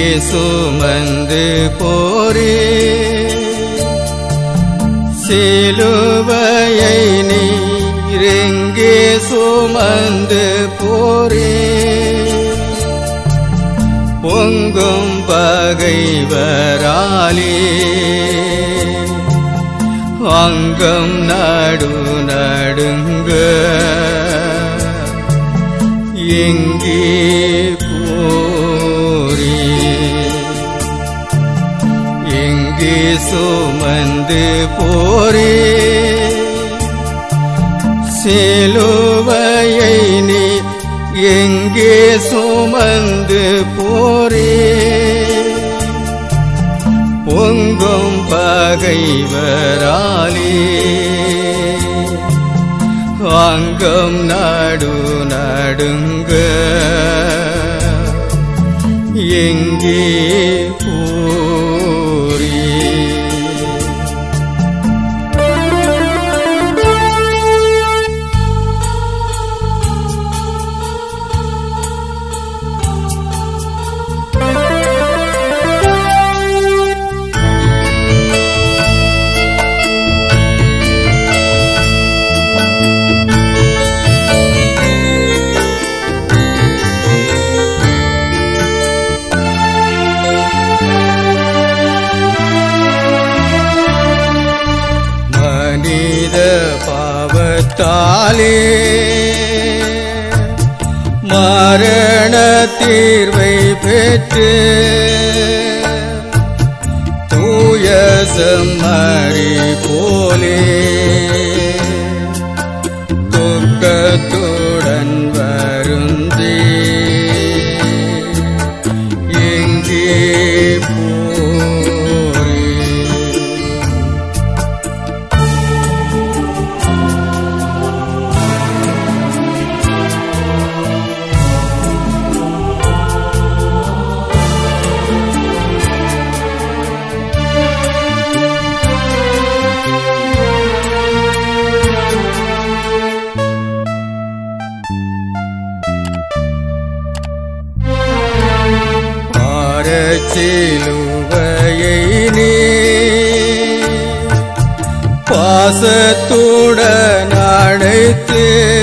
சுமந்து போரே சிலுவையை நீரெங்கே சுமந்து போரே பொங்கும் பகைவராலே அங்கம் நடு நடுங்க எங்கே போரே எங்கே சுமந்து போரே சிலுவையை நீ எங்கே சுமந்து போரே பொங்கும் பகைவராலே அங்கம் நடு நடுங்க எங்கே போரே மனித பாவத்தாலே மரண தீர்வை பெற்று தூய செம்மறி போலே துக்கத்துடன் வருந்தே எங்கே போரே பாரச்சிலுவையை நீ பாசத்துடன் அழைத்து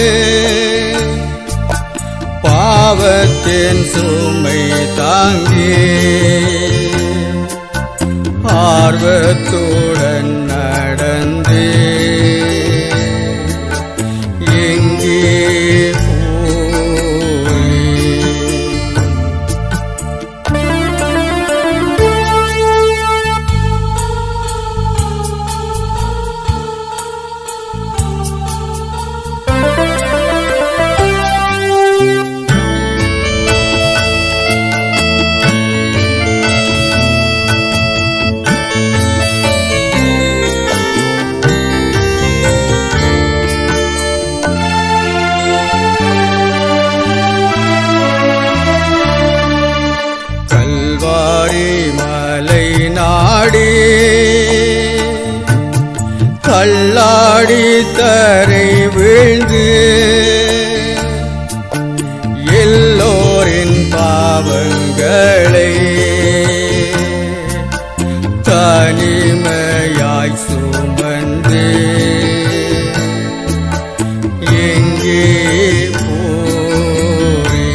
பாவத்தின் சுமை தாங்கி ஆர்வத்துடன் நடந்து எங்கே போய் கல்வாரி மலை நாடி கல்லாடி தரை வீழ்ந்து எல்லோரின் பாவங்களை தனிமையாய் சுமந்து எங்கே போரே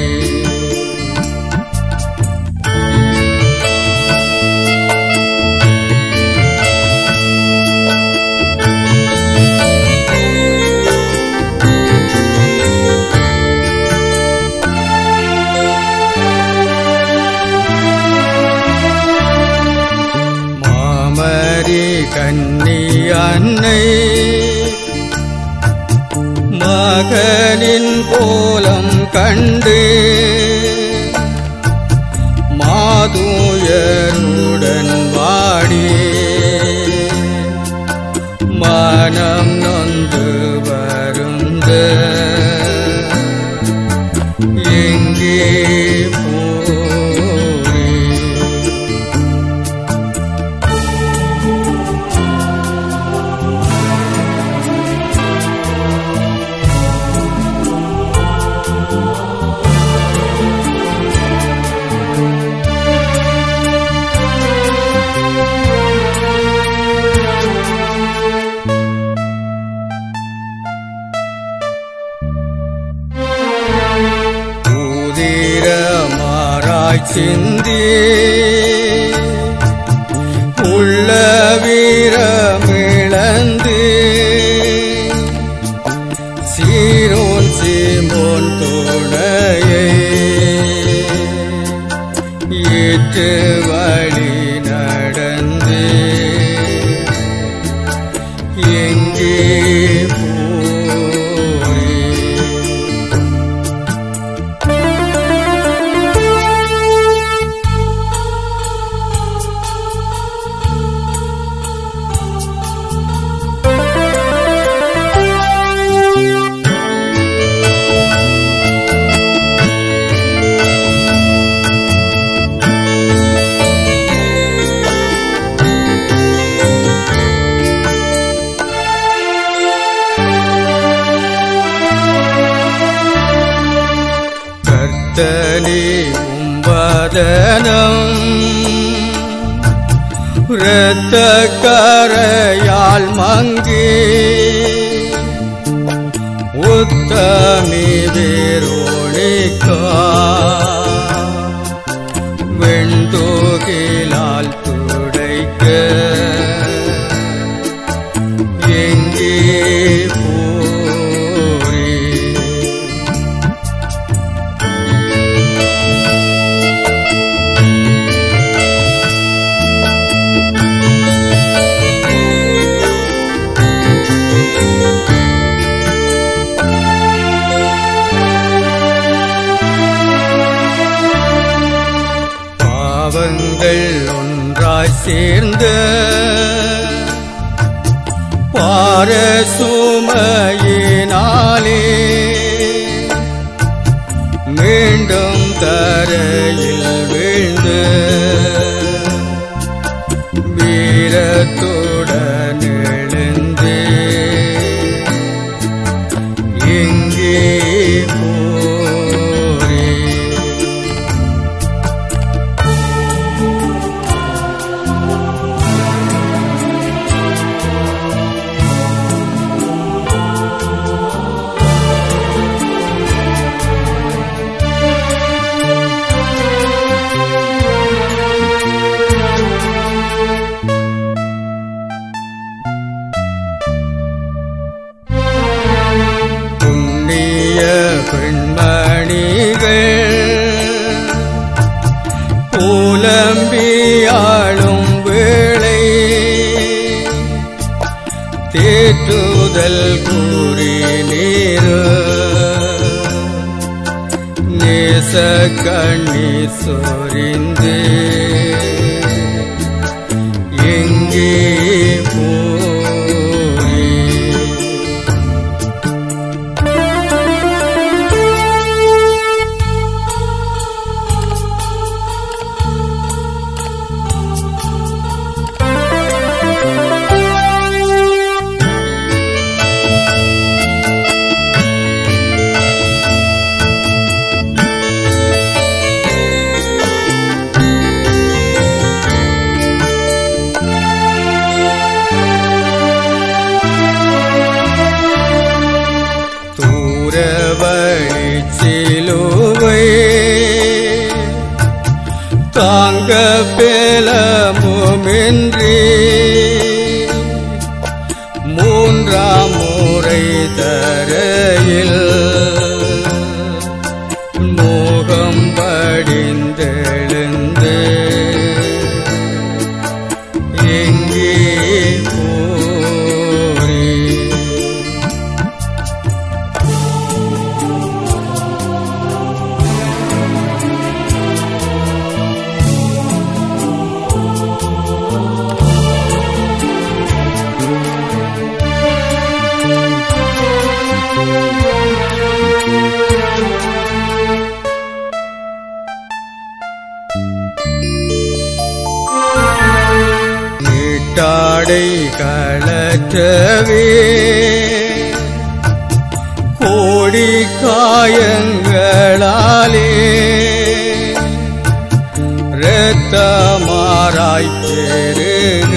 மாமரி கன்னி அன்னை மகனின் கோலம் கண்டு மாதுயருடன் வாடி மனம் நொந்து வருந்த எங்கே போரே சிந்தி உள்ள வீரமிழந்து சீரோன் சீமோன் துணையை ஏற்று வழி நடந்து எங்கே போய் கர்த்தனே உம்பதனம் இரத்த கரையால் மங்கி உத்தமி வேரோணிக்கா வெண்தோகிலால் துடைக்க எங்கே போரே பாவங்கள் ஒன்றாய் சேர்ந்த பார சுமையினாலே மீண்டும் தரையில் வீழ்ந்து வீரத்துடன் எழுந்து எங்கே போரே புண்ணிய பெண்மணிகள் புலம்பியாளும் வேளை தேற்றுதல் கூறி நீரு நேச கண்ணி சொரிந்து எங்கே போய் தூரவழி சிலுவை தாங்க பேலமுமின்றி மூன்றாம் முறை தரையில் மோகம் படிந்தெழுந்து எங்கே போரே நீட்டாடை களற்றவே கோடி காயங்களாலே இரத்தமாராய் பெருக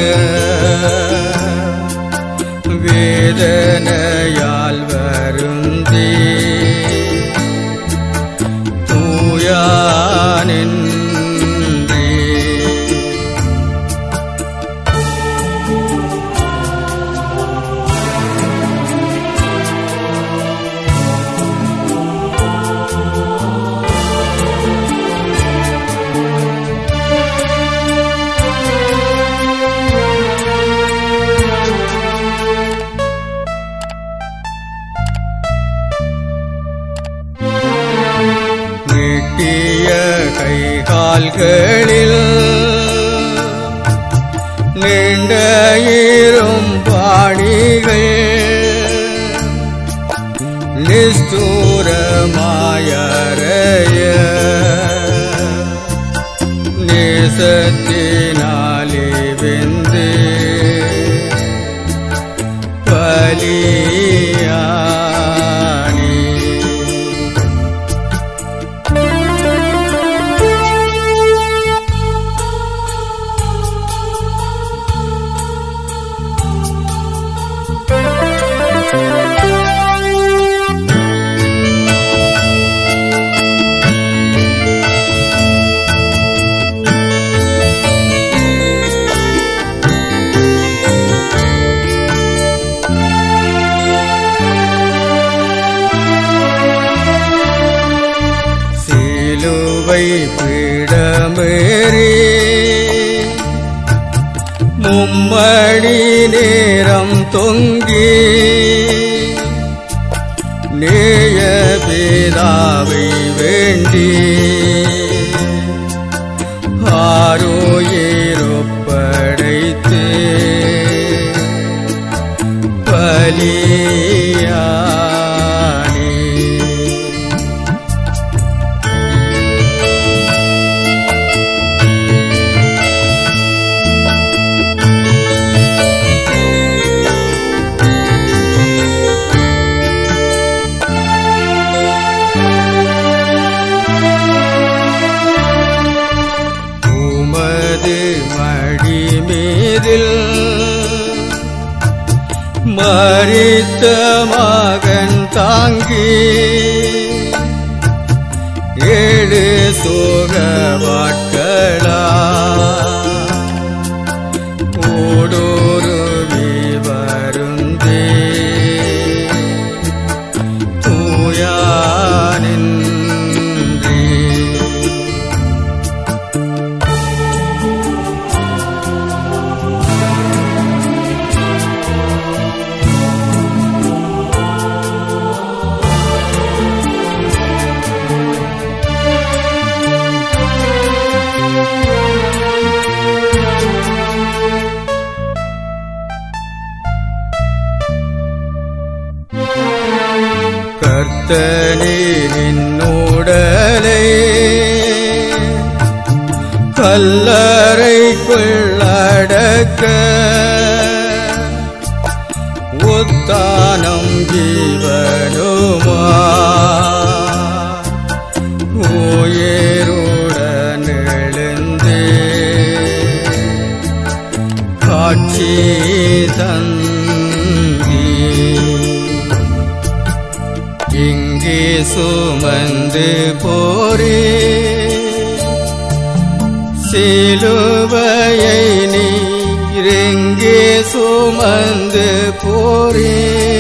வேதனையால் வருந்தி தூயானின் கண்களில் நீண்ட இரும் பாணிகள் நிஷ்டூரமாயறைய நேசத்தினாலே வெந்து பலியானி சிலுவை பிடமேறி மும்மணி நேரம் தொங்கி நேய பேதாவை வேண்டி ஆரோயேரொப்படைத்து பலியானே உமது மடி மீதில் மறித்த மகன் தாங்கி ஏழு சோகவாட்களா ஓடோருவி வருந்தே தூயானின்றி கர்த்தனின் உடலை கல்லறைக்குள்ளடக்க உத்தானம் ஜீவனுமா உயிருடன் எழுந்தே காட்சி தந்தீ இங்கே சுமந்து போரே சிலுவையை நீரெங்கே சுமந்து போரே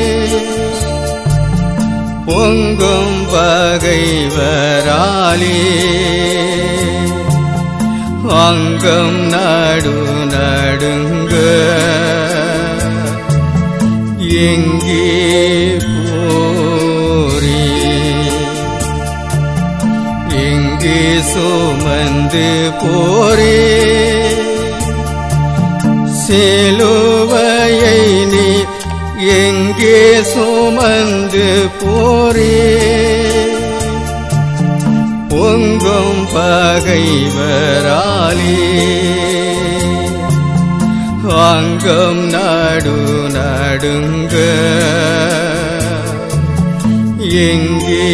பொங்கும் பகைவராலே அங்கம் நடு நடுங்க எங்கே போரே எங்கே சுமந்து போரே சிலுவையை நீ எங்கே சுமந்து போரே பொங்கும் பகைவராலே அங்கம் நடு நடுங்க எங்கே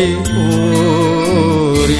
போரே